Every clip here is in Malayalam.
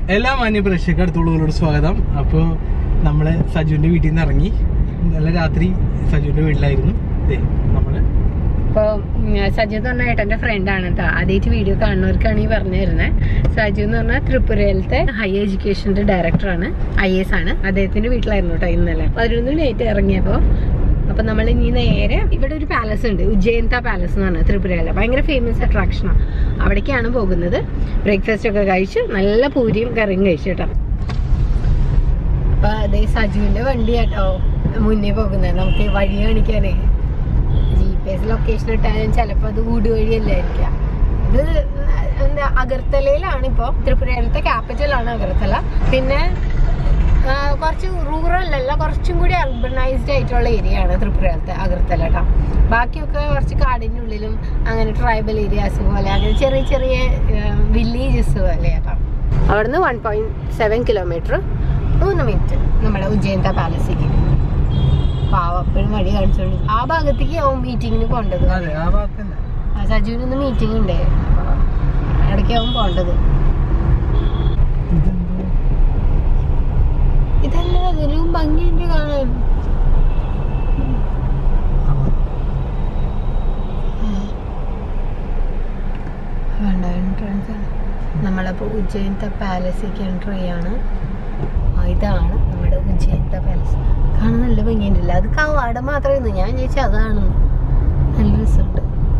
എല്ലാ മാന്യ പ്രേക്ഷകർക്ക് അടുത്തുള്ളവരോട് സ്വാഗതം അപ്പോൾ നമ്മള് സജുവിന്റെ വീട്ടിൽ നിന്ന് ഇറങ്ങി ഇന്നലെ രാത്രി സജുവിന്റെ വീട്ടിലായിരുന്നു ദേ നമ്മള് ഇപ്പൊ സജു എന്ന് പറഞ്ഞ ഏട്ടന്റെ ഫ്രണ്ടാണ് കേട്ടോ ആദ്യമായിട്ട് വീഡിയോ കാണുന്നവർക്കാണ് ഈ പറഞ്ഞു തരുന്നത് സജു എന്ന് പറഞ്ഞാൽ ത്രിപുരയിലത്തെ ഹയർ എഡ്യൂക്കേഷന്റെ ഡയറക്ടറാണ് ഐ എസ് ആണ് അദ്ദേഹത്തിന്റെ വീട്ടിലായിരുന്നു കേട്ടോ ഇന്നലെ പതിനൊന്ന് ഡേറ്റ് ഇറങ്ങിയപ്പോ അപ്പൊ നമ്മൾ ഇനി നേരെ ഇവിടെ ഒരു പാലസ് ഉണ്ട് ഉജ്ജയന്ത പാലസ് എന്ന് പറഞ്ഞാൽ ത്രിപുരയിലെ ഭയങ്കര ഫേമസ് അട്രാക്ഷനാണ് അവിടേക്കാണ് പോകുന്നത് ബ്രേക്ക്ഫാസ്റ്റ് ഒക്കെ കഴിച്ച് നല്ല പൂരിയും കറിയും കഴിച്ചു കേട്ടോ അപ്പൊ അതേ സജുവിന്റെ വണ്ടി കേട്ടോ മുന്നേ പോകുന്നത് നമുക്ക് വഴി കാണിക്കാനേ ജി പി എസ് ലൊക്കേഷൻ ഇട്ടാലും ചിലപ്പോൾ അത് ഊട് വഴിയല്ലായിരിക്കാം ഇത് എന്താ അഗർത്തലയിലാണ് ഇപ്പോൾ ത്രിപുരയിലത്തെ ക്യാപിറ്റലാണ് അഗർത്തല പിന്നെ ആ, കുറച്ച് റൂറൽ അല്ല കുറച്ചും കൂടി അർബണൈസ്ഡ് ആയിട്ടുള്ള ഏരിയ ആണ് ത്രിപുരയിലത്തെ അഗർത്തല കേട്ടോ ബാക്കിയൊക്കെ കുറച്ച് കാടിൻ്റെ ഉള്ളിലും അങ്ങനെ ട്രൈബൽ ഏരിയാസ് പോലെ അങ്ങനെ ചെറിയ ചെറിയ വില്ലേജസ് പോലെ കേട്ടോ അവിടുന്ന് വൺ പോയിന്റ് സെവൻ കിലോമീറ്റർ മൂന്ന് മിനിറ്റ് നമ്മുടെ ഉജ്ജയന്ത പാലസിലേക്ക് പാവം എപ്പോഴും വഴി കാണിച്ചോണ്ട് ആ ഭാഗത്തേക്ക് ആവും മീറ്റിങ്ങിന് പോണ്ടത് അതെ ആ ഭാഗത്തന്നെ ആ സജുവിന് ഇന്ന് മീറ്റിംഗ് ഉണ്ട് ഇടയ്ക്കാവും പോണ്ടത് ഇതല്ല അതിലും ഭംഗിയുണ്ട് കാണാൻ വേണ്ട എൻട്രൻസ് ആണ് നമ്മളപ്പോൾ ഉജ്ജയന്ത പാലസിലേക്ക് എൻ്റർ ചെയ്യാണ് ആ, ഇതാണ് നമ്മുടെ ഉജ്ജയന്ത പാലസ് കാണാൻ നല്ല ഭംഗിയുണ്ടല്ല അത് കവാട മാത്രമായിരുന്നു ഞാൻ ചോദിച്ചാൽ അതാണ് നല്ല രസമുണ്ട്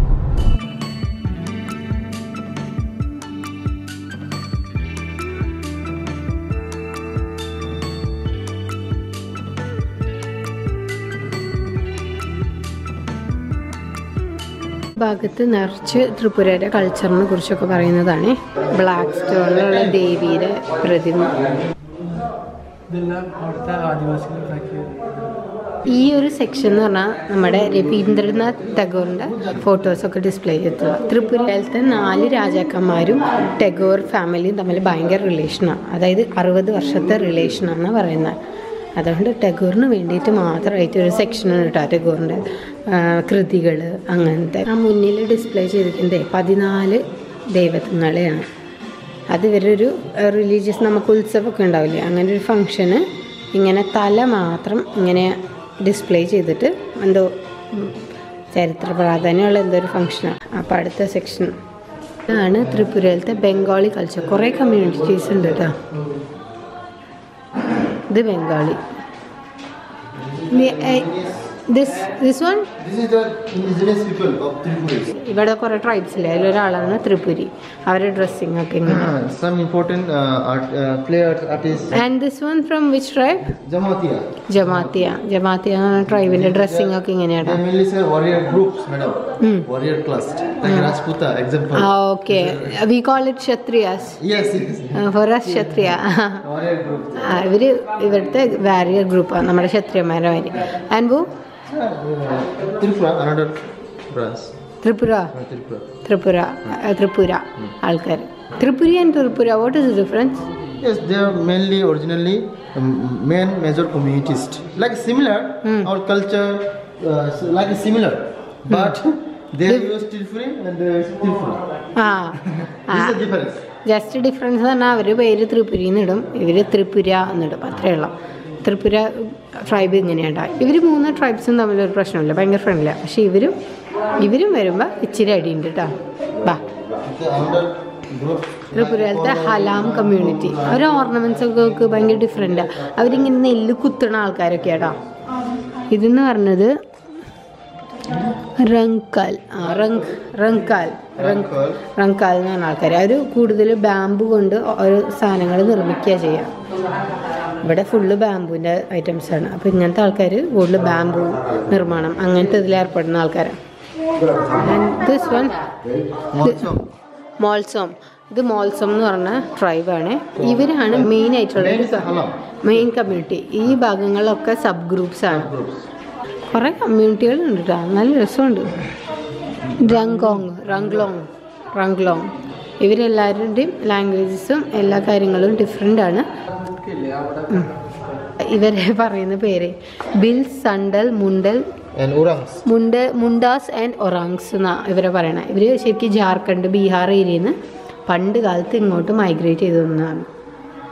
ഭാഗത്ത് നിറച്ച് ത്രിപുരയുടെ കൾച്ചറിനെ കുറിച്ചൊക്കെ പറയുന്നതാണ് ബ്ലാക്ക് സ്റ്റോണിലുള്ള ദേവിയുടെ പ്രതിമ ഇതെല്ലാം അവിടുത്തെ ആദിവാസികൾ ഉണ്ടാക്കിയ ഈ ഒരു സെക്ഷൻ എന്ന് പറഞ്ഞാൽ നമ്മുടെ രവീന്ദ്രനാഥ് ടാഗോറിന്റെ ഫോട്ടോസൊക്കെ ഡിസ്പ്ലേ ചെയ്തിട്ടുള്ള ത്രിപുരയിലത്തെ നാല് രാജാക്കന്മാരും ടാഗോർ ഫാമിലിയും തമ്മിൽ ഭയങ്കര റിലേഷനാണ് അതായത് അറുപത് വർഷത്തെ റിലേഷനാണ് പറയുന്നത് അതുകൊണ്ട് ടാഗോറിന് വേണ്ടിയിട്ട് മാത്രമായിട്ട് ഒരു സെക്ഷനാണ് കേട്ടോ ടാഗോറിൻ്റെ കൃതികൾ അങ്ങനത്തെ ആ മുന്നിൽ ഡിസ്പ്ലേ ചെയ്തിരിക്കുന്നത് പതിനാല് ദൈവങ്ങളെയാണ് അത് ഇവരൊരു റിലീജിയസ് നമുക്ക് ഉത്സവമൊക്കെ ഉണ്ടാവില്ലേ അങ്ങനെ ഒരു ഫങ്ഷന് ഇങ്ങനെ തല മാത്രം ഇങ്ങനെ ഡിസ്പ്ലേ ചെയ്തിട്ട് എന്തോ ഉം, ചരിത്ര പ്രാധാന്യമുള്ള എന്തോ ഒരു ഫങ്ഷനാണ് അപ്പോൾ അടുത്ത സെക്ഷൻ ഇതാണ് ത്രിപുരയിലത്തെ ബംഗാളി കൾച്ചർ കുറേ കമ്മ്യൂണിറ്റീസ് ഉണ്ട് കേട്ടോ ഇത് Bengali this this one This is the indigenous people of Tripura. ഇവിടെ കുറേ ട്രൈബ്സ് ഇല്ലേ അതിലൊരാളാണ് ത്രിപുരി അവരുടെ ഡ്രസ്സിങ് ഒക്കെ ഇങ്ങനെ Some important uh, art, uh, players, artists, and this one from which tribe Jamatia. Jamatia Jamatia ട്രൈബിന്റെ ഡ്രസ്സിംഗ് ഒക്കെ ഇങ്ങനെയാണ് They mainly say warrior groups, madam. Hmm. Warrior class. Like Rajputa, example. ആ okay we call it Kshatriyas Yes, yes. For as Kshatriya Warrior groups. ആ, ഇവര് ഇവിടുത്തെ വാരിയർ ഗ്രൂപ്പാണ് നമ്മുടെ ക്ഷത്രിയന്മാരെ മാതിരി ആൻഡ് ബു Uh, Tripura, another branch. Tripura Uh, Tripura. Tripura ആ, ത്രിപുര ആൾക്കാർ Tripuri and Tripura what is difference Yes, they are mainly originally um, main major communities. Like similar, Hmm. our culture, uh, s- like similar, but they use Tripuri and they use Tripura. ആ This is the difference. Just difference പറഞ്ഞാൽ അവർ പേര് ത്രിപുരിന്ന് ഇടും ഇവർ ത്രിപുര എന്നിടും അത്രേ ഉള്ളൂ ത്രിപുര ട്രൈബ് ഇങ്ങനെയാണ് ഇവർ മൂന്ന് ട്രൈബ്സും തമ്മിലൊരു പ്രശ്നമില്ല ഭയങ്കര ഫ്രണ്ട്ലിയാണ് പക്ഷെ ഇവരും ഇവരും വരുമ്പോൾ ഇച്ചിരി അടിയുണ്ട് കേട്ടോ ബാ The another group. ത്രിപുരയിലത്തെ ഹലാം കമ്മ്യൂണിറ്റി അവർ ഓർണമെന്റ്സ് ഒക്കെ ഭയങ്കര ഡിഫറെൻറ്റാണ് അവരിങ്ങനെ നെല്ല് കുത്തണ ആൾക്കാരൊക്കെ കേട്ടോ ഇതെന്ന് പറഞ്ഞത് റങ്കാൽ ആ റങ് റങ്കാൽ റങ് Rankal. റങ്കാൽ എന്ന് പറഞ്ഞ ആൾക്കാർ അവർ കൂടുതൽ ബാമ്പു കൊണ്ട് ഓരോ സാധനങ്ങൾ നിർമ്മിക്കുക ചെയ്യുക ഇവിടെ ഫുള്ള് ബാമ്പുവിൻ്റെ ഐറ്റംസ് ആണ് അപ്പോൾ ഇങ്ങനത്തെ ആൾക്കാർ കൂടുതൽ ബാമ്പു നിർമ്മാണം അങ്ങനത്തെ ഇതിൽ ഏർപ്പെടുന്ന ആൾക്കാരാണ് ദിസ് വൺ Motsam. മോൾസോം ഇത് മോൾസം എന്ന് പറഞ്ഞ ട്രൈബാണ് ഇവരാണ് മെയിൻ ആയിട്ടുള്ള Main is a Halam. Main community ഈ ഭാഗങ്ങളിലൊക്കെ സബ് ഗ്രൂപ്പ്സ് ആണ് Groups. കുറേ കമ്മ്യൂണിറ്റികളുണ്ട് കേട്ടോ നല്ല രസമുണ്ട് റങ്കോങ് റംഗ്ലോങ് റംഗ്ലോങ് ഇവരെല്ലാവരുടെയും ലാംഗ്വേജസും എല്ലാ കാര്യങ്ങളും ഡിഫറെൻ്റ് ആണ് ഉം. ഇവരെ പറയുന്ന പേര് ബിൽ സണ്ടൽ മുണ്ടൽ And Orangs. മുണ്ട് മുണ്ടാസ് ആൻഡ് ഒറാങ്സ് എന്നാ ഇവരെ പറയണത് ഇവർ ശരിക്കും ജാർഖണ്ഡ് ബീഹാർ ഏരിയയിൽ നിന്ന് പണ്ട് കാലത്ത് ഇങ്ങോട്ട് മൈഗ്രേറ്റ് ചെയ്തു വന്നതാണ്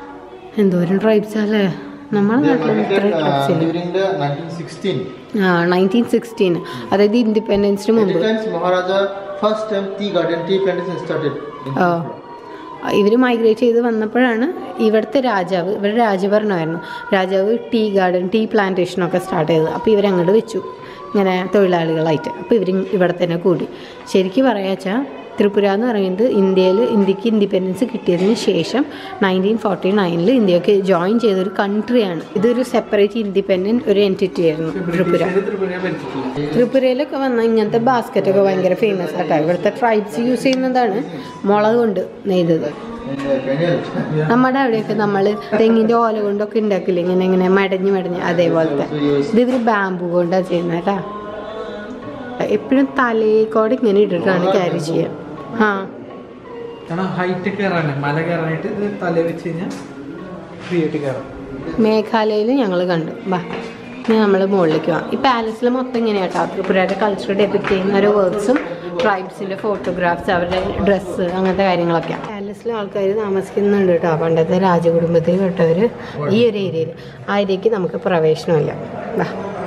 എന്തോരം ട്രൈബ്സ് അല്ലേ നമ്മുടെ They നാട്ടിൽ ഇത്ര migrated ട്രൈബ്സ് uh, ഇല്ല during the 1916. ആ നയൻറ്റീൻ സിക്സ്റ്റീൻ അതായത് ഇൻഡിപെൻഡൻസിന് At മുമ്പ് the times, Maharaja first time tea garden, tea plantation started. In ആ Tripura. ഇവർ മൈഗ്രേറ്റ് ചെയ്ത് വന്നപ്പോഴാണ് ഇവിടുത്തെ രാജാവ് ഇവരുടെ രാജഭരണമായിരുന്നു രാജാവ് ടീ ഗാർഡൻ ടീ പ്ലാന്റേഷനൊക്കെ സ്റ്റാർട്ട് ചെയ്തത് അപ്പോൾ ഇവരങ്ങോട്ട് വെച്ചു ഇങ്ങനെ തൊഴിലാളികളായിട്ട് അപ്പോൾ ഇവർ ഇവിടെ തന്നെ കൂടി ശരിക്കും പറയാച്ചാൽ ത്രിപുര എന്ന് പറയുന്നത് ഇന്ത്യയിൽ ഇന്ത്യക്ക് ഇൻഡിപെൻഡൻസ് കിട്ടിയതിന് ശേഷം നയൻറ്റീൻ ഫോർട്ടി നയനിൽ ഇന്ത്യക്ക് ജോയിൻ ചെയ്തൊരു കൺട്രിയാണ് ഇതൊരു സെപ്പറേറ്റ് ഇൻഡിപെൻഡൻറ്റ് ഒരു എൻറ്റിറ്റി ആയിരുന്നു ത്രിപുര ബ്രിട്ടീഷുകാര് ത്രിപുരയെ ഭരിച്ചിട്ടില്ല ത്രിപുരയിലൊക്കെ വന്ന ഇങ്ങനത്തെ ബാസ്ക്കറ്റ് ഒക്കെ ഭയങ്കര ഫേമസ് ആട്ടോ ഇവിടുത്തെ ട്രൈബ്സ് യൂസ് ചെയ്യുന്നതാണ് മുളക് കൊണ്ട് നെയ്തത് In uh, Bengal. നമ്മുടെ അവിടെയൊക്കെ നമ്മൾ തെങ്ങിന്റെ ഓല കൊണ്ടൊക്കെ ഉണ്ടാക്കില്ലേ ഇങ്ങനെ ഇങ്ങനെ മടഞ്ഞ് മടഞ്ഞ് അതേപോലത്തെ ഇത് ഇവര് ബാമ്പു കൊണ്ടാണ് ചെയ്യുന്നത് കേട്ടാ എപ്പോഴും തലേക്കോടെ ഇങ്ങനെ ഇട്ടിട്ടാണ് ക്യാരി ചെയ്യുക ആ കാരണം ഹൈറ്റ് കയറാണ് മല കയറാനായിട്ട് ഇത് തല വെച്ച് കഴിഞ്ഞാൽ ഫ്രീ ആയിട്ട് കയറാം മേഘാലയയിൽ ഞങ്ങൾ കണ്ടു ബാ ഇനി നമ്മൾ മുകളിലേക്ക് പോകാം ഈ പാലസിൽ മൊത്തം ഇങ്ങനെയാട്ടോ ത്രിപുരയുടെ കൾച്ചർ ഡെപ്പിക്ട് ചെയ്യുന്ന ഓരോ വർക്ക്സും ട്രൈബ്സിൻ്റെ ഫോട്ടോഗ്രാഫ്സ് അവരുടെ ഡ്രസ്സ് അങ്ങനത്തെ കാര്യങ്ങളൊക്കെ പാലസിൽ ആൾക്കാർ താമസിക്കുന്നുണ്ട് കേട്ടോ പണ്ടത്തെ രാജകുടുംബത്തിൽ പെട്ടവർ ഈ ഒരു ഏരിയയിൽ ആ ഏരിയക്ക് നമുക്ക് പ്രവേശനമില്ല വാ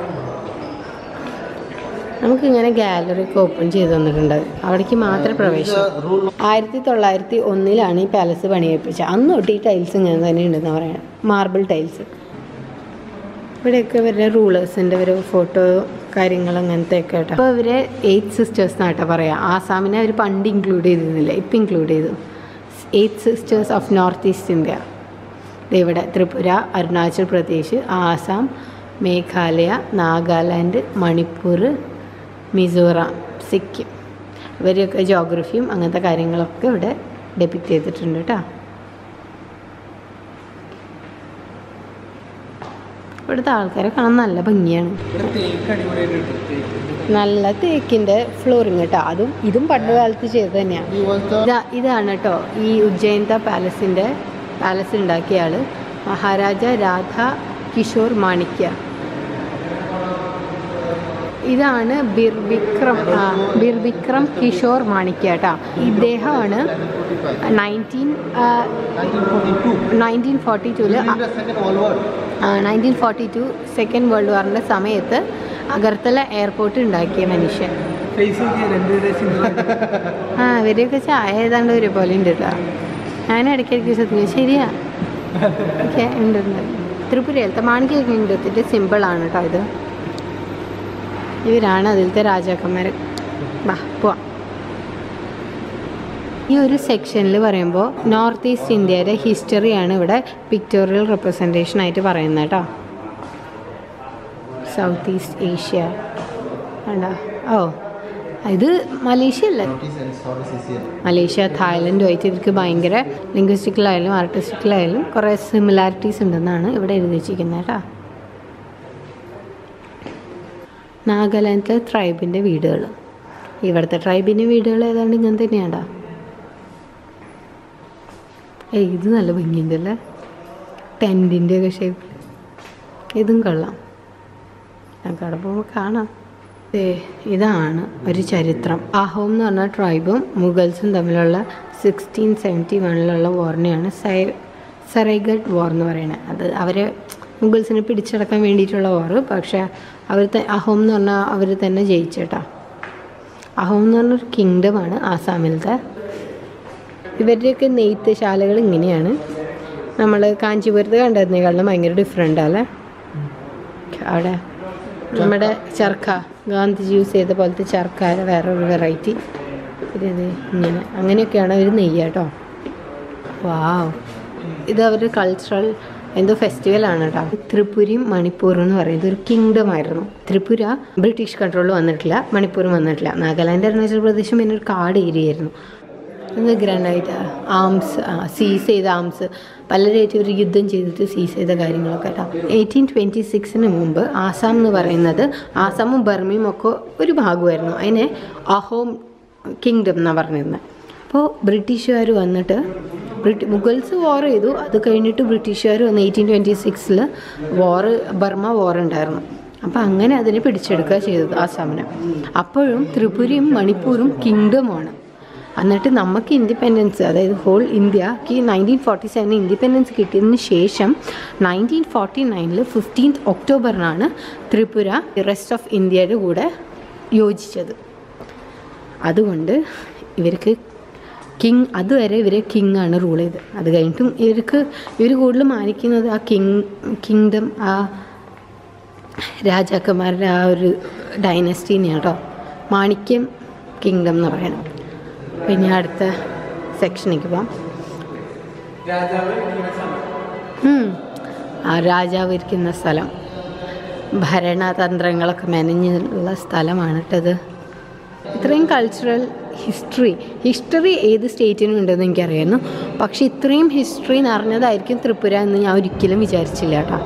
നമുക്കിങ്ങനെ ഗാലറി ഒക്കെ ഓപ്പൺ ചെയ്ത് തന്നിട്ടുണ്ട് അവിടേക്ക് മാത്രമേ പ്രവേശനം The rule ആയിരത്തി തൊള്ളായിരത്തി ഒന്നിലാണ് ഈ പാലസ് പണിയെപ്പിച്ചത് അന്ന് തൊട്ട് ഈ ടൈൽസ് ഇങ്ങനെ തന്നെ ഉണ്ടെന്ന് പറയാം മാർബിൾ ടൈൽസ് ഇവിടെയൊക്കെ ഇവരുടെ റൂളേഴ്സിൻ്റെ ഒരു ഫോട്ടോ കാര്യങ്ങൾ അങ്ങനത്തെ ഒക്കെ കേട്ടോ അപ്പോൾ ഇവരെ എയ്റ്റ് സിസ്റ്റേഴ്സ് എന്നാട്ടോ പറയാം ആസാമിനെ അവർ പണ്ട് ഇൻക്ലൂഡ് ചെയ്തിരുന്നില്ല ഇപ്പം ഇൻക്ലൂഡ് ചെയ്തു eight sisters of north east India ദേ ഇവിടെ ത്രിപുര അരുണാചൽ പ്രദേശ് ആസാം മേഘാലയ നാഗാലാൻഡ് മണിപ്പൂർ മിസോറാം സിക്കിം ഇവരെയൊക്കെ ജോഗ്രഫിയും അങ്ങനത്തെ കാര്യങ്ങളൊക്കെ ഇവിടെ ഡെപ്പിക്റ്റ് ചെയ്തിട്ടുണ്ട് കേട്ടോ ഇവിടുത്തെ ആൾക്കാരെ കാണാൻ നല്ല ഭംഗിയാണ് ഇവിടെ തേക്ക് അടിപൊളിയായിട്ട് തേക്ക് നല്ല തേക്കിൻ്റെ ഫ്ലോറിങ് കേട്ടോ അതും ഇതും പണ്ട് കാലത്ത് ചെയ്തത് തന്നെയാണ് he was the ഇതാ ഇതാണ് കേട്ടോ ഈ ഉജ്ജയിൻത പാലസിൻ്റെ പാലസ് ഉണ്ടാക്കിയ ആള് മഹാരാജ രാധ കിഷോർ മാണിക്യ ഇതാണ് ബിർവിക്രം ആ, ബിർവിക്രം കിഷോർ മാണിക്യ കേട്ടോ ഇദ്ദേഹമാണ് 1945. നയൻറ്റീൻ 1942. നയൻറ്റീൻ ഫോർട്ടി ടൂല് During the Second World War. Nineteen forty two second world വാറിൻ്റെ സമയത്ത് അഗർത്തല എയർപോർട്ട് ഉണ്ടാക്കിയ മനുഷ്യൻ ഫേസ് നോക്കിയാൽ രണ്ടുപേരെ സിംഗിൾ ആ ഇവരെയൊക്കെ ചായ ഏതാണ്ട് ഒരുപോലെ ഉണ്ട് കേട്ടോ ഞാൻ ഇടയ്ക്കിടയ്ക്ക് ശ്രദ്ധിക്കും ശരിയാ ഓക്കെ ഉണ്ട് ഉണ്ട് ത്രിപുരയിലത്തെ മാണിക്യ കിങ്ഡത്തിൻ്റെ സിമ്പിളാണ് കേട്ടോ ഇത് ഇവരാണ് അതിലത്തെ രാജാക്കന്മാർ വാ പോവാം ഈ ഒരു സെക്ഷനിൽ പറയുമ്പോൾ നോർത്ത് ഈസ്റ്റ് ഇന്ത്യയുടെ ഹിസ്റ്ററിയാണ് ഇവിടെ പിക്ടോറിയൽ റെപ്രസെൻറ്റേഷൻ ആയിട്ട് പറയുന്നത് കേട്ടോ സൗത്ത് ഈസ്റ്റ് ഏഷ്യ വേണ്ട ഓ ഇത് മലേഷ്യ അല്ലേ Notice and Southeast Asia. Malaysia തായ്ലൻഡുമായിട്ട് ഇവർക്ക് ഭയങ്കര ലിംഗ്വിസ്റ്റിക്കലായാലും ആർട്ടിസ്റ്റിക്കലായാലും കുറേ സിമിലാരിറ്റീസ് ഉണ്ടെന്നാണ് ഇവിടെ എഴുതി വെച്ചിരിക്കുന്നത് കേട്ടോ നാഗാലാൻഡിലെ ട്രൈബിൻ്റെ വീടുകൾ ഇവിടുത്തെ ട്രൈബിൻ്റെ വീടുകൾ ഏതാണ്ട് ഇങ്ങനെ തന്നെയാണ്ടാ ഏയ് ഇത് നല്ല ഭംഗിയുണ്ട് അല്ലേ ടെൻറ്റിൻ്റെ ഒക്കെ ഷേപ്പിൽ ഇതും കൊള്ളാം ഞങ്ങൾക്ക് അവിടെ പോകുമ്പോൾ കാണാം ദേ, ഇതാണ് ഒരു ചരിത്രം അഹോം എന്ന് പറഞ്ഞ ട്രൈബും മുഗൾസും തമ്മിലുള്ള സിക്സ്റ്റീൻ സെവൻറ്റി വണ്ണിലുള്ള വാറിനെയാണ് സൈ സറൈഗഡ് വാർ എന്ന് പറയുന്നത് അത് അവരെ മുഗൾസിനെ പിടിച്ചടക്കാൻ വേണ്ടിയിട്ടുള്ള വാർ പക്ഷേ അവർ ത- അഹോം എന്ന് പറഞ്ഞാൽ അവർ തന്നെ ജയിച്ചേട്ടാ അഹോം എന്ന് പറഞ്ഞൊരു കിങ്ഡമാണ് ആസാമിലത്തെ ഇവരുടെയൊക്കെ നെയ്ത്ത് ശാലകൾ ഇങ്ങനെയാണ് നമ്മൾ കാഞ്ചീപുരത്ത് കണ്ടതിനേക്കാളും ഭയങ്കര ഡിഫറെൻ്റ് അല്ലേ അവിടെ നമ്മുടെ ചർക്ക ഗാന്ധിജി യൂസ് ചെയ്ത പോലത്തെ ചർക്കാര വേറൊരു വെറൈറ്റി ഇത് ഇങ്ങനെ അങ്ങനെയൊക്കെയാണ് അവർ നെയ്യുക കേട്ടോ വാവ് ഇത് അവരുടെ കൾച്ചറൽ എന്തോ ഫെസ്റ്റിവലാണ് കേട്ടോ ത്രിപുരയും മണിപ്പൂറും എന്ന് പറയുന്നത് ഒരു കിങ്ഡം ആയിരുന്നു ത്രിപുര ബ്രിട്ടീഷ് കൺട്രോളിൽ വന്നിട്ടില്ല മണിപ്പൂരും വന്നിട്ടില്ല നാഗാലാൻഡ് അരുണാചൽ പ്രദേശും പിന്നെ ഒരു കാട് ഏരിയ ആയിരുന്നു ഇന്ന് ഗ്രാൻഡായിട്ട് ആംസ് സീസ് ചെയ്ത ആംസ് പലരായിട്ട് ഒരു യുദ്ധം ചെയ്തിട്ട് സീസ് ചെയ്ത കാര്യങ്ങളൊക്കെ കേട്ടോ എയ്റ്റീൻ ട്വൻറ്റി സിക്സിന് മുമ്പ് ആസാം എന്ന് പറയുന്നത് ആസാമും ബർമയും ഒക്കെ ഒരു ഭാഗമായിരുന്നു അതിനെ അഹോം കിങ്ഡം എന്നാണ് പറഞ്ഞിരുന്നത് അപ്പോൾ ബ്രിട്ടീഷുകാർ വന്നിട്ട് ബ്രിട്ടി മുഗൾസ് വാർ ചെയ്തു അത് കഴിഞ്ഞിട്ട് ബ്രിട്ടീഷുകാർ വന്ന് എയ്റ്റീൻ ട്വൻറ്റി സിക്സിൽ വാറ് ബർമ വാർ ഉണ്ടായിരുന്നു അപ്പോൾ അങ്ങനെ അതിനെ പിടിച്ചെടുക്കുക ചെയ്തത് ആസാമിനെ അപ്പോഴും ത്രിപുരയും മണിപ്പൂരും കിങ്ഡമാണ് എന്നിട്ട് നമുക്ക് ഇൻഡിപെൻഡൻസ് അതായത് ഹോൾ ഇന്ത്യക്ക് നയൻറ്റീൻ ഫോർട്ടി സെവൻ ഇൻഡിപെൻഡൻസ് കിട്ടിയതിന് ശേഷം നയൻറ്റീൻ ഫോർട്ടി നയനിൽ ഫിഫ്റ്റീൻത്ത് ഒക്ടോബറിനാണ് ത്രിപുര റെസ്റ്റ് ഓഫ് ഇന്ത്യയുടെ കൂടെ യോജിച്ചത് അതുകൊണ്ട് ഇവർക്ക് കിങ് അതുവരെ ഇവരെ കിങ് ആണ് റൂൾ ചെയ്തത് അത് കഴിഞ്ഞിട്ടും ഇവർക്ക് ഇവർ കൂടുതൽ മാനിക്കുന്നത് ആ കിങ് കിങ്ഡം ആ രാജാക്കന്മാരുടെ ആ ഒരു ഡൈനസ്റ്റീനെ കേട്ടോ മാണിക്യം കിങ്ഡം എന്ന് പറയണം പിന്നെ അടുത്ത സെക്ഷനിലേക്ക് പോവാം ഉം. ആ രാജാവ് ഇരിക്കുന്ന സ്ഥലം ഭരണതന്ത്രങ്ങളൊക്കെ മെനഞ്ഞുള്ള സ്ഥലമാണ് കേട്ടത് ഇത്രയും കൾച്ചറൽ ഹിസ്റ്ററി ഹിസ്റ്ററി ഏത് സ്റ്റേറ്റിനും ഉണ്ടെന്ന് എനിക്കറിയായിരുന്നു പക്ഷെ ഇത്രയും ഹിസ്റ്ററി നിറഞ്ഞതായിരിക്കും ത്രിപുര എന്ന് ഞാൻ ഒരിക്കലും വിചാരിച്ചില്ല കേട്ടോ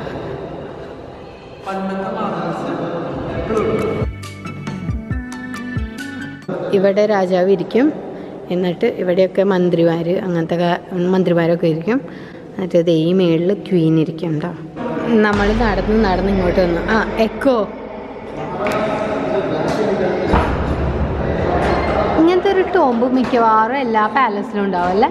ഇവിടെ രാജാവ് ഇരിക്കും എന്നിട്ട് ഇവിടെയൊക്കെ മന്ത്രിമാർ അങ്ങനത്തെ കാ- മന്ത്രിമാരൊക്കെ ഇരിക്കും എന്നിട്ട് ദേ ഈ മേളിൽ ക്വീൻ ഇരിക്കും കേട്ടോ നമ്മൾ നടന്ന് നടന്ന് ഇങ്ങോട്ട് വന്നു ആ എക്കോ ഇങ്ങനത്തെ ഒരു ടോമ്പ് മിക്കവാറും എല്ലാ പാലസിലും ഉണ്ടാവും അല്ലേ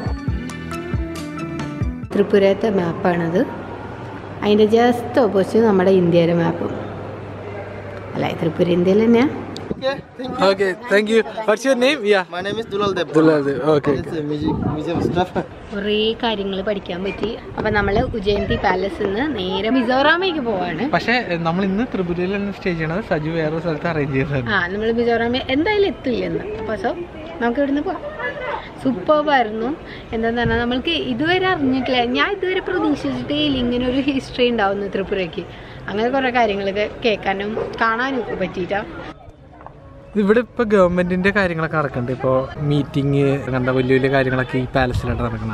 ത്രിപുരത്തെ മാപ്പാണത് അതിൻ്റെ ജസ്റ്റ് ഓപ്പോസിറ്റ് നമ്മുടെ ഇന്ത്യയിലെ മാപ്പ് അല്ല ത്രിപുര ഇന്ത്യയിൽ തന്നെയാണ് Okay, thank you. Okay thank you what's your name yeah My name is Dulal Dev. Dulal okay It's a museum, museum stuff. കുറേ കാര്യങ്ങൾ പഠിക്കാൻ പറ്റി അപ്പം നമ്മൾ ഉജ്ജയന്തി പാലസിൽ നിന്ന് നേരെ മിസോറാമേക്ക് പോവാണ് പക്ഷേ നമ്മൾ ഇന്ന് ത്രിപുരയിൽ നിന്ന് സ്റ്റേ ചെയ്യണത് സജു വേറെ സ്ഥലത്ത് അറേഞ്ച് ചെയ്തതാണ് ആ നമ്മൾ മിസോറാമേ എന്തായാലും എത്തില്ലെന്ന് അപ്പോൾ സോ നമുക്ക് ഇവിടുന്ന് പോവാം സൂപ്പർബായിരുന്നു എന്താന്ന് പറഞ്ഞാൽ നമ്മൾക്ക് ഇതുവരെ അറിഞ്ഞിട്ടില്ല ഞാൻ ഇതുവരെ പ്രതീക്ഷിച്ചിട്ടേ ഇല്ല ഇങ്ങനെ ഒരു ഹിസ്റ്ററി ഉണ്ടാവുന്നു ത്രിപുരയ്ക്ക് അങ്ങനെ കുറേ കാര്യങ്ങളൊക്കെ കേൾക്കാനും കാണാനും ഒക്കെ പറ്റിയിട്ടാ ഇവിടെ ഇപ്പൊ ഗവൺമെന്റിന്റെ കാര്യങ്ങളൊക്കെ നടക്കുന്നുണ്ട് ഇപ്പൊ മീറ്റിംഗ് കണ്ട വലിയ വലിയ കാര്യങ്ങളൊക്കെ ഈ പാലസിലാണ് നടക്കണ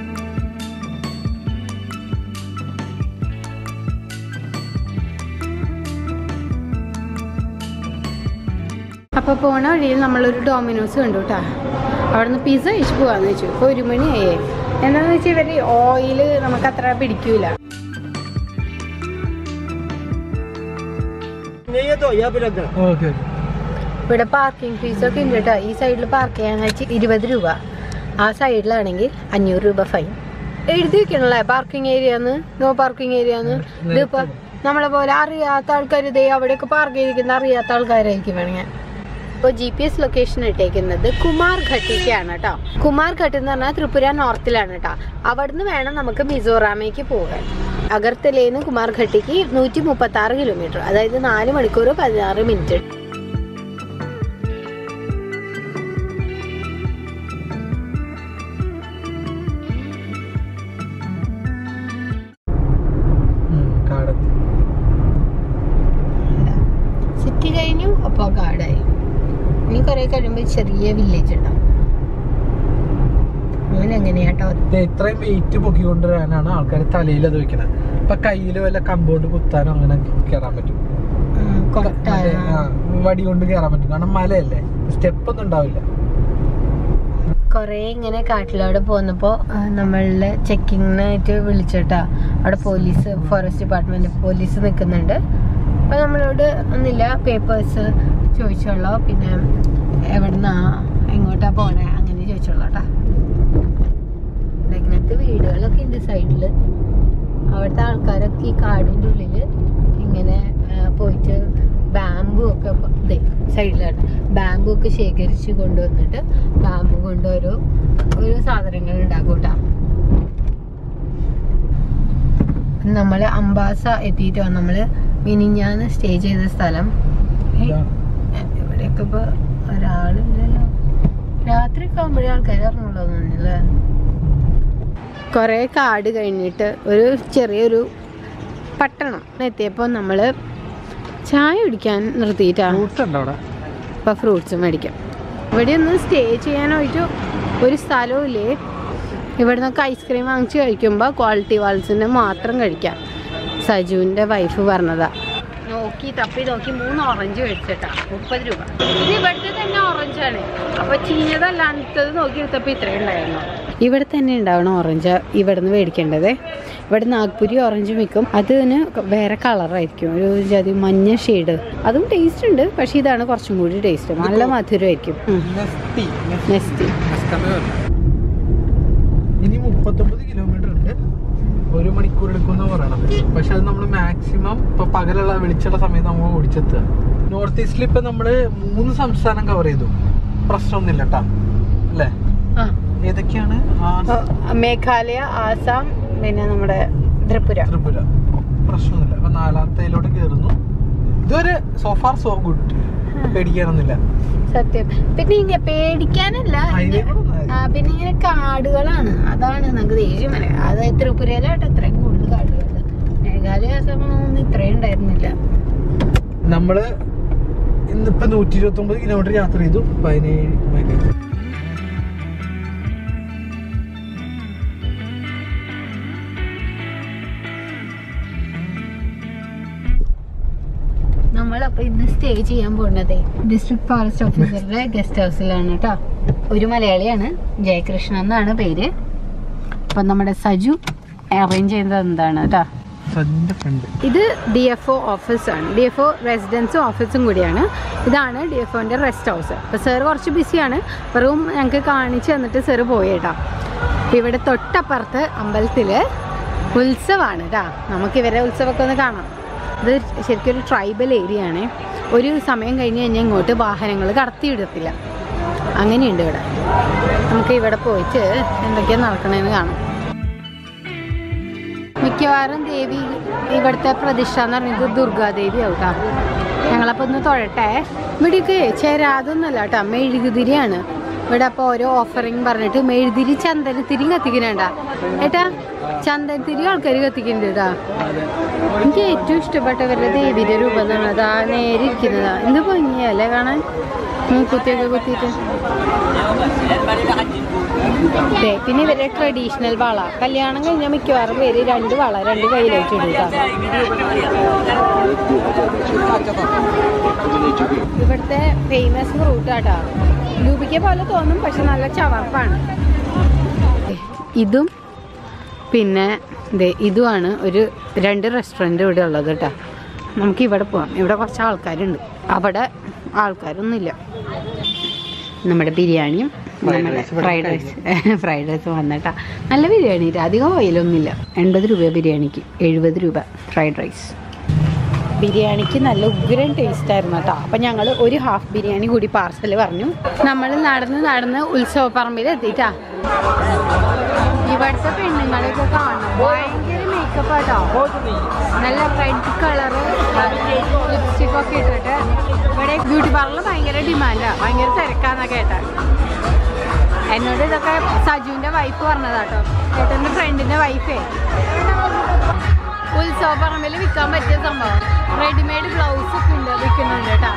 അപ്പോൾ പോണ വഴിയിൽ നമ്മളൊരു ഡോമിനോസ് കണ്ടു കേട്ടോ അവിടുന്ന് പിസ്സ കഴിച്ച് പോകാന്ന് വെച്ചു ഇപ്പോൾ ഒരു മണിയായേ എന്താണെന്ന് വെച്ചാൽ ഇവർ ഓയിൽ നമുക്ക് അത്ര പിടിക്കൂല ഓക്കെ ഇവിടെ പാർക്കിംഗ് ഫീസ് ഒക്കെ ഉണ്ട് കേട്ടോ ഈ സൈഡിൽ പാർക്ക് ചെയ്യാൻ വെച്ച് ഇരുപത് രൂപ ആ സൈഡിലാണെങ്കിൽ അഞ്ഞൂറ് രൂപ ഫൈൻ എഴുതി വെക്കണല്ലേ പാർക്കിംഗ് ഏരിയന്ന് നോ പാർക്കിംഗ് ഏരിയന്ന് ഇതിപ്പോ നമ്മളെ പോലെ അറിയാത്ത ആൾക്കാർ ഇതേ അവിടെയൊക്കെ പാർക്ക് ചെയ്തിരിക്കുന്ന അറിയാത്ത ആൾക്കാരായിരിക്കും വേണമെങ്കിൽ ഇപ്പോൾ ജി പി എസ് ലൊക്കേഷൻ ഇട്ടേക്കുന്നത് കുമാർ ഘട്ടിക്കാണ് കേട്ടോ കുമാർ ഘട്ട് എന്ന് പറഞ്ഞാൽ ത്രിപുര നോർത്തിലാണ് കേട്ടോ അവിടുന്ന് വേണം നമുക്ക് മിസോറാമേക്ക് പോകാൻ അഗർത്തലേന്ന് കുമാർ ഘട്ടിക്ക് നൂറ്റി മുപ്പത്തി ആറ് കിലോമീറ്റർ അതായത് നാല് മണിക്കൂർ പതിനാറ് മിനിറ്റ് കാടത്തി സിറ്റി കഴിഞ്ഞു അപ്പോൾ കാടായി ഇനി കുറെ കഴിയുമ്പോൾ ചെറിയ വില്ലേജ് ഉണ്ടാവും അങ്ങനെ എങ്ങനെയാട്ടോ ദേ ഇത്രയും വെയിറ്റ് പൊക്കിക്കൊണ്ടുവരാനാണ് ആൾക്കാർ തലയിൽ അത് വെക്കണത് ഇപ്പൊ കയ്യിൽ വല്ല കമ്പോണ്ട് കുത്താനോ അങ്ങനെ കയറാൻ പറ്റും മറ്റേ, ആ, വടി കൊണ്ട് കയറാൻ പറ്റും കാരണം മലയല്ലേ സ്റ്റെപ്പ് ഒന്നും ഉണ്ടാവില്ല കൊറേ ഇങ്ങനെ കാട്ടിലൂടെ പോന്നപ്പോ ആ, നമ്മളുടെ ചെക്കിങ്ങിനായിട്ട് വിളിച്ചിട്ടാ അവിടെ പോലീസ് ഫോറസ്റ്റ് ഡിപ്പാർട്ട്മെന്റ് പോലീസ് നിൽക്കുന്നുണ്ട് അപ്പൊ നമ്മളോട് ഒന്നില്ല പേപ്പേഴ്സ് ചോദിച്ചോളൂ പിന്നെ എവിടുന്നാ എങ്ങോട്ടാ പോണേ അങ്ങനെ ചോദിച്ചോളൂ കേട്ടാ ഇങ്ങനത്തെ വീടുകളൊക്കെ ഉണ്ട് സൈഡില് അവിടുത്തെ ആൾക്കാരൊക്കെ ഈ കാടിന്റെ ഉള്ളില് ഇങ്ങനെ ആ, പോയിട്ട് ബാമ്പു ഒക്കെ സൈഡിലാണ് ബാമ്പു ഒക്കെ ശേഖരിച്ച് കൊണ്ടുവന്നിട്ട് ബാമ്പു കൊണ്ട് ഓരോ ഓരോ സാധനങ്ങൾ ഉണ്ടാക്കും കേട്ടോ നമ്മള് അംബാസ എത്തിയിട്ട് നമ്മള് മിനിഞ്ഞാന്ന് സ്റ്റേ ചെയ്ത സ്ഥലം ഏയ്, ഇവിടെയൊക്കെ ഇപ്പൊ ഒരാളില്ലല്ലോ രാത്രി ഒക്കെ ആകുമ്പോഴേ ആൾക്കാർ ഇറങ്ങുള്ളൂ തോന്നുന്നില്ലേ കുറേ കാട് കഴിഞ്ഞിട്ട് ഒരു ചെറിയൊരു പട്ടണം എത്തിയപ്പോൾ നമ്മൾ ചായ കുടിക്കാൻ നിർത്തിയിട്ടാണ് ഫ്രൂട്ട്സ് ഉണ്ടോ അവിടെ ഇപ്പോൾ ഫ്രൂട്ട്സ് മേടിക്കാം ഇവിടെ ഒന്ന് സ്റ്റേ ചെയ്യാനായിട്ട് ഒരു സ്ഥലവും ഇല്ലേ ഇവിടെ നിന്നൊക്കെ ഐസ്ക്രീം വാങ്ങിച്ച് കഴിക്കുമ്പോൾ ക്വാളിറ്റി വാൾസിൻ്റെ മാത്രം കഴിക്കാം സജുവിൻ്റെ വൈഫ് പറഞ്ഞതാ നോക്കി തപ്പി നോക്കി മൂന്ന് ഓറഞ്ച് മേടിച്ചിട്ടാ മുപ്പത് രൂപ ഇത് ഇവിടുത്തെ തന്നെ ഓറഞ്ചാണ് അപ്പൊ ചീഞ്ഞതല്ലാത്തത് നോക്കി എടുത്തപ്പോ ഇത്രയും ഉണ്ടായിരുന്നു ഇവിടെ തന്നെ ഉണ്ടാവണം ഓറഞ്ച് ഇവിടുന്ന് മേടിക്കേണ്ടത് ഇവിടെ നാഗ്പുരി ഓറഞ്ച് മിക്കും അതിന് വേറെ കളറായിരിക്കും ഒരു ജാതി മഞ്ഞ ഷെയ്ഡ് അതും ടേസ്റ്റ് ഉണ്ട് പക്ഷെ ഇതാണ് കുറച്ചും കൂടി ടേസ്റ്റ് നല്ല മധുരമായിരിക്കും ഉം. നെസ്റ്റി നെസ്റ്റി നെസ്കമേ പറഞ്ഞു. ഇനി മുപ്പത്തൊമ്പത് കിലോമീറ്റർ ഉണ്ട് ഒരു മണിക്കൂർ എടുക്കുന്ന പറയണത് പക്ഷെ അത് നമ്മൾ മാക്സിമം ഇപ്പൊ പകലുള്ള വെളിച്ചുള്ള സമയത്ത് നമ്മൾ ഓടിച്ചെത്തുക നോർത്ത് ഈസ്റ്റിൽ ഇപ്പൊ നമ്മള് മൂന്ന് സംസ്ഥാനം കവർ ചെയ്തു പ്രശ്നമൊന്നുമില്ല കേട്ടാ അല്ലേ ആ ഏതൊക്കെയാണ് ആ- മേഘാലയ ആസാം പിന്നെ നമ്മുടെ ത്രിപുര ത്രിപുര പ്രശ്നമൊന്നുമില്ല അപ്പൊ നാലാമത്തേലോട്ട് കയറുന്നു ഇതുവരെ സോഫാർ സോ ഗുഡ് പേടിക്കാനൊന്നുമില്ല സത്യം പിന്നെ ഇങ്ങനെ പേടിക്കാനല്ല ഹൈവേ കൂടെ ഒന്നും ആ, പിന്നെ ഇങ്ങനെ കാടുകളാണ് അതാണ് നമുക്ക് ദേഷ്യം വരെ അത് ത്രിപുരയിലായിട്ട് അത്രയും കൂടുതൽ കാടുകൾ മേഘാലയ ആസാമൊന്നും ഇത്രയും ഉണ്ടായിരുന്നില്ല നമ്മള് ഇന്നിപ്പോ നൂറ്റി ഇരുപത്തി ഒമ്പത് കിലോമീറ്റർ യാത്ര ചെയ്തു പതിനേഴ് മൈലേജ് നമ്മളപ്പോ ഇന്ന് സ്റ്റേ ചെയ്യാൻ പോകുന്നത് ഡിസ്ട്രിക്ട് ഫോറസ്റ്റ് ഓഫീസറുടെ ഗസ്റ്റ് ഹൗസിലാണ് കേട്ടോ ഒരു മലയാളിയാണ് ജയകൃഷ്ണൻ എന്നാണ് പേര് അപ്പൊ നമ്മുടെ സജു അറേഞ്ച് ചെയ്യുന്നത് എന്താണ് കേട്ടോ സജിന്റെ ഫ്രണ്ട് ഇത് ഡി എഫ് ഒ ഓഫീസാണ് ഡി എഫ് ഒ റെസിഡൻസും ഓഫീസും കൂടിയാണ് ഇതാണ് ഡി എഫ് ഒന്റെ റെസ്റ്റ് ഹൗസ് അപ്പോൾ സാർ കുറച്ച് ബിസിയാണ് റൂം ഞങ്ങൾക്ക് കാണിച്ചു തന്നിട്ട് സാറ് പോയേട്ടാ അപ്പോൾ ഇവിടെ തൊട്ടപ്പുറത്ത് അമ്പലത്തിൽ ഉത്സവമാണ് കേട്ടോ നമുക്ക് ഇവരെ ഉത്സവമൊക്കെ ഒന്ന് കാണാം ഇത് ശരിക്കും ഒരു ട്രൈബൽ ഏരിയ ആണ് ഒരു സമയം കഴിഞ്ഞ് കഴിഞ്ഞാൽ ഇങ്ങോട്ട് വാഹനങ്ങൾ കടത്തി വിടത്തില്ല അങ്ങനെയുണ്ട് ഇവിടെ നമുക്ക് ഇവിടെ പോയിട്ട് എന്തൊക്കെയാണ് നടക്കണതെന്ന് കാണാം മിക്കവാറും ദേവി ഇവിടുത്തെ പ്രതിഷ്ഠ എന്ന് പറയുന്നത് ദുർഗാദേവി ആവട്ടാ ഞങ്ങളപ്പോൾ ഒന്ന് തൊഴട്ടെ ഇവിടെയൊക്കെ ചേരാതൊന്നുമല്ല കേട്ടോ മെഴുകുതിരിയാണ് ഇവിടെ അപ്പോൾ ഓരോ ഓഫറിങ് പറഞ്ഞിട്ട് മെഴുതിരി ചന്ദനത്തിരി കത്തിക്കുന്നുണ്ടാ ഏട്ടാ ചന്ദനത്തിരി ആൾക്കാർ കത്തിക്കുന്നുണ്ട് കേട്ടാ എനിക്ക് ഏറ്റവും ഇഷ്ടപ്പെട്ടവരുടെ ദേവിയുടെ രൂപം എന്ന് പറയുന്നത് ആ നേരെ ഇരിക്കുന്നതാ എന്ത് ഭംഗിയല്ലേ കാണാൻ മൂക്കുത്തിയൊക്കെ കുത്തിയിട്ട് ദേ, പിന്നെ ഇവരുടെ ട്രഡീഷണൽ വള കല്യാണം കഴിഞ്ഞാൽ മിക്കവാറും പേര് രണ്ട് വള രണ്ട് കയ്യിലായിട്ട് ഇടും കേട്ടോ ഇവിടുത്തെ ഫേമസ് ഫ്രൂട്ട് ആട്ടാ ലൂബിക്ക പോലെ തോന്നും പക്ഷെ നല്ല ചവർപ്പാണ് ദേ, ഇതും പിന്നെ ദേ ഇതുമാണ് ഒരു രണ്ട് റെസ്റ്റോറൻറ്റ് ഇവിടെ ഉള്ളത് കേട്ടോ നമുക്ക് ഇവിടെ പോവാം ഇവിടെ കുറച്ച് ആൾക്കാരുണ്ട് അവിടെ ആൾക്കാരൊന്നുമില്ല നമ്മുടെ ബിരിയാണിയും Fried നമ്മുടെ rice ഇവിടെ ഫ്രൈഡ് റൈസ് ഫ്രൈഡ് റൈസ് വന്നിട്ടാ നല്ല ബിരിയാണി അധികം ഓയിലൊന്നുമില്ല എൺപത് രൂപ ബിരിയാണിക്ക് എഴുപത് രൂപ ഫ്രൈഡ് റൈസ് ബിരിയാണിക്ക് നല്ല ഉഗ്രൻ ടേസ്റ്റ് ആയിരുന്നു കേട്ടോ അപ്പം ഞങ്ങൾ ഒരു ഹാഫ് ബിരിയാണി കൂടി പാർസൽ പറഞ്ഞു നമ്മൾ നടന്ന് നടന്ന് ഉത്സവ പറമ്പിൽ എത്തിയിട്ടാ ഇവിടുത്തെ പെണ്ണുങ്ങളെയൊക്കെ കാണണം ഭയങ്കര മേക്കപ്പ് ആട്ടോ നല്ല റെഡ് കളറ് ലിപ്സ്റ്റിക് ഒക്കെ ഇട്ടിട്ട് ഇവിടെ ബ്യൂട്ടി പാർലർ ഭയങ്കര ഡിമാൻഡാ ഭയങ്കര തിരക്കാന്നാ കേട്ടെ എന്നോട് ഇതൊക്കെ സജുവിന്റെ വൈഫ് പറഞ്ഞതാട്ടോ ചേട്ടന്റെ ഫ്രണ്ടിന്റെ വൈഫേ ഉത്സവ പറമ്പിൽ വിൽക്കാൻ പറ്റിയ സംഭവം റെഡിമെയ്ഡ് ബ്ലൗസ് ഒക്കെ ഉണ്ട് വിൽക്കുന്നുണ്ട് കേട്ടോ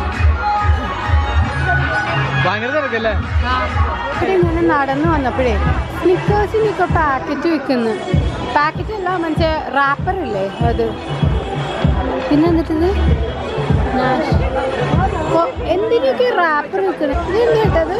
ഭയങ്കര തിരക്കല്ലേ ഇവിടെ ഇങ്ങനെ നടന്നു വന്നപ്പോഴേ സ്നിക്കേഴ്സിനൊക്കെ പാക്കറ്റ് വെക്കുന്നു പാക്കറ്റ് അല്ല മറ്റേ റാപ്പർ ഇല്ലേ അത് പിന്നെ എന്നിട്ടിത് നാഷ്- കൊ- എന്തിനൊക്കെ റാപ്പർ വെക്കുന്നത് ഇത് കേട്ടത്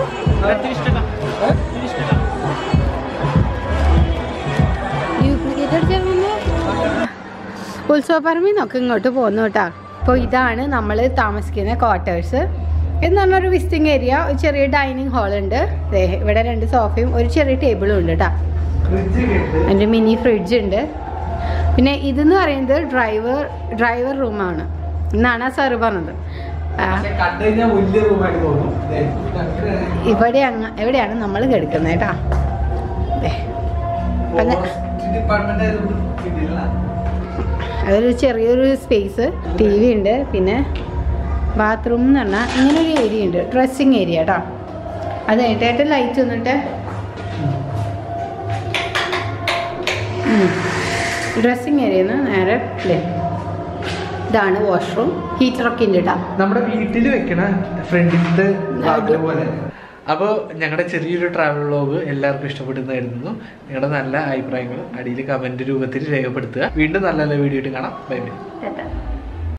ഡ്യൂപ്ലിക്കേറ്റ് അടിച്ചാൽ ഉത്സവപ്പറമ്പിൽ നിന്നൊക്കെ ഇങ്ങോട്ട് പോകുന്നു കേട്ടോ അപ്പോൾ ഇതാണ് നമ്മൾ താമസിക്കുന്ന ക്വാർട്ടേഴ്സ് എന്ന് പറഞ്ഞൊരു വിസിറ്റിംഗ് ഏരിയ ഒരു ചെറിയ ഡൈനിങ് ഹാൾ ഉണ്ട് ദേ ഇവിടെ രണ്ട് സോഫയും ഒരു ചെറിയ ടേബിളും ഉണ്ട് കേട്ടോ എൻ്റെ മിനി ഫ്രിഡ്ജ് ഉണ്ട് പിന്നെ ഇതെന്ന് പറയുന്നത് ഡ്രൈവർ ഡ്രൈവർ റൂമാണ് എന്നാണ് ആ സാറ് പറഞ്ഞത് ആ, കണ്ടു കഴിഞ്ഞാൽ വലിയ റൂമായിട്ട് തോന്നും ദേ, അങ്ങനെയാണ്. ഇവിടെ അങ്ങ് എവിടെയാണ് നമ്മൾ കിടക്കുന്നത് കേട്ടോ ദേ. അങ്ങനെ- ഫോറസ്റ്റ് ഡിപ്പാർട്ട്മെന്റ് ആയതുകൊണ്ട് കിട്ടിയില്ല അതൊരു ചെറിയൊരു സ്പേസ് ടി വി ഉണ്ട് പിന്നെ ബാത്റൂം എന്ന് പറഞ്ഞാൽ ഇങ്ങനെ ഒരു ഏരിയ ഉണ്ട് ഡ്രസ്സിങ് ഏരിയ കേട്ടോ അത് കഴിഞ്ഞിട്ട് ലൈറ്റ് വന്നിട്ട് ഡ്രസ്സിങ് ഏരിയ നേരെ ഇല്ലേ ഇതാണ് വാഷ്റൂം ഹീറ്ററൊക്കെ ഉണ്ട് കേട്ടോ നമ്മുടെ വീട്ടിൽ വെക്കണ ഫ്രണ്ടിന്റെ വാതില് പോലെ അപ്പോൾ ഞങ്ങളുടെ ചെറിയൊരു ട്രാവൽ വ്ളോഗ് എല്ലാവർക്കും ഇഷ്ടപ്പെടുന്ന കരുതുന്നു നിങ്ങളുടെ നല്ല അഭിപ്രായങ്ങൾ അടിയിൽ കമന്റ് രൂപത്തിൽ രേഖപ്പെടുത്തുക വീണ്ടും നല്ല നല്ല വീഡിയോ ആയിട്ട് കാണാം ബൈ ബൈ ടാറ്റാ